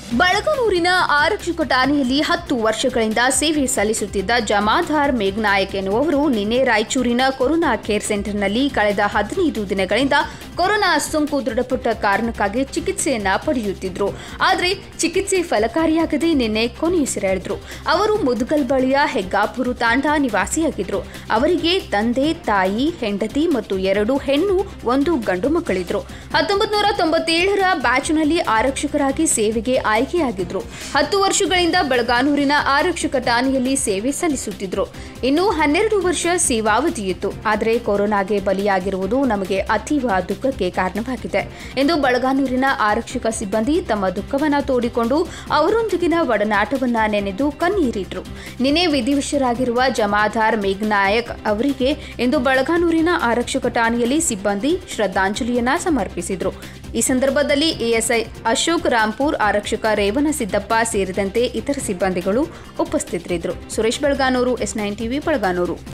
ಬಳಗನೂರಿನ ಆರಕ್ಷಕ ಠಾಣೆಯಲ್ಲಿ ಹತ್ತು ವರ್ಷಗಳಿಂದ ಸೇವೆ ಸಲ್ಲಿಸುತ್ತಿದ್ದ ಜಮಾದಾರ್ ಮೇಘ್ನಾಯಕ್ ಎನ್ನುವವರು ನಿನ್ನೆ ರಾಯಚೂರಿನ ಕೊರೋನಾ ಕೇರ್ ಸೆಂಟರ್ನಲ್ಲಿ ಕಳೆದ ಹದಿನೈದು ದಿನಗಳಿಂದ ಕೊರೋನಾ ಸೋಂಕು ದೃಢಪಟ್ಟ ಕಾರಣಕ್ಕಾಗಿ ಚಿಕಿತ್ಸೆಯನ್ನ ಪಡೆಯುತ್ತಿದ್ರು ಆದರೆ ಚಿಕಿತ್ಸೆ ಫಲಕಾರಿಯಾಗದೆ ನಿನ್ನೆ ಕೊನೆಯುಸಿರೆಳೆದ್ರು ಅವರು ಮುದುಗಲ್ ಬಳಿಯ ಹೆಗ್ಗಾಪುರು ತಾಂಡ ನಿವಾಸಿಯಾಗಿದ್ರು ಅವರಿಗೆ ತಂದೆ ತಾಯಿ ಹೆಂಡತಿ ಮತ್ತು ಎರಡು ಹೆಣ್ಣು ಒಂದು ಗಂಡು ಮಕ್ಕಳಿದ್ರು ಹತ್ತೊಂಬತ್ತು ನೂರ ತೊಂಬತ್ತೇಳರ ಬ್ಯಾಚ್ನಲ್ಲಿ ಆರಕ್ಷಕರಾಗಿ ಸೇವೆಗೆ ಆಯ್ಕೆಯಾಗಿದ್ರು ಹತ್ತು ವರ್ಷಗಳಿಂದ ಬೆಳಗಾನೂರಿನ ಆರಕ್ಷಕ ಠಾಣೆಯಲ್ಲಿ ಸೇವೆ ಸಲ್ಲಿಸುತ್ತಿದ್ರು ಇನ್ನು ಹನ್ನೆರಡು ವರ್ಷ ಸೇವಾವಧಿಯಿತ್ತು ಆದರೆ ಕೊರೋನಾಗೆ ಬಲಿಯಾಗಿರುವುದು ನಮಗೆ ಅತೀವ ದುಃಖಕ್ಕೆ ಕಾರಣವಾಗಿದೆ ಎಂದು ಬೆಳಗಾನೂರಿನ ಆರಕ್ಷಕ ಸಿಬ್ಬಂದಿ ತಮ್ಮ ದುಃಖವನ್ನ ತೋಡಿಕೊಂಡು ಅವರೊಂದಿಗಿನ ಒಡನಾಟವನ್ನ ನೆನೆದು ಕಣ್ಣೀರಿಟ್ರು ನಿನ್ನೆ ವಿಧಿವಶರಾಗಿರುವ ಜಮಾದಾರ್ ಮೇಘ್ನಾಯಕ್ ಅವರಿಗೆ ಇಂದು ಬೆಳಗಾನೂರಿನ ಆರಕ್ಷಕ ಠಾಣೆಯಲ್ಲಿ ಸಿಬ್ಬಂದಿ ಶ್ರದ್ಧಾಂಜಲಿಯನ್ನ ಸಮರ್ಪಿಸಿದ್ರು ಈ ಸಂದರ್ಭದಲ್ಲಿ ಎಎಸ್ಐ ಅಶೋಕ್ ರಾಂಪುರ್ ಆರಕ್ಷಕ ರೇವಣ ಸಿದ್ದಪ್ಪ ಸೇರಿದಂತೆ ಇತರ ಸಿಬ್ಬಂದಿಗಳು ಉಪಸ್ಥಿತರಿದ್ದರು Suresh Belaganur S nine TV Belaganur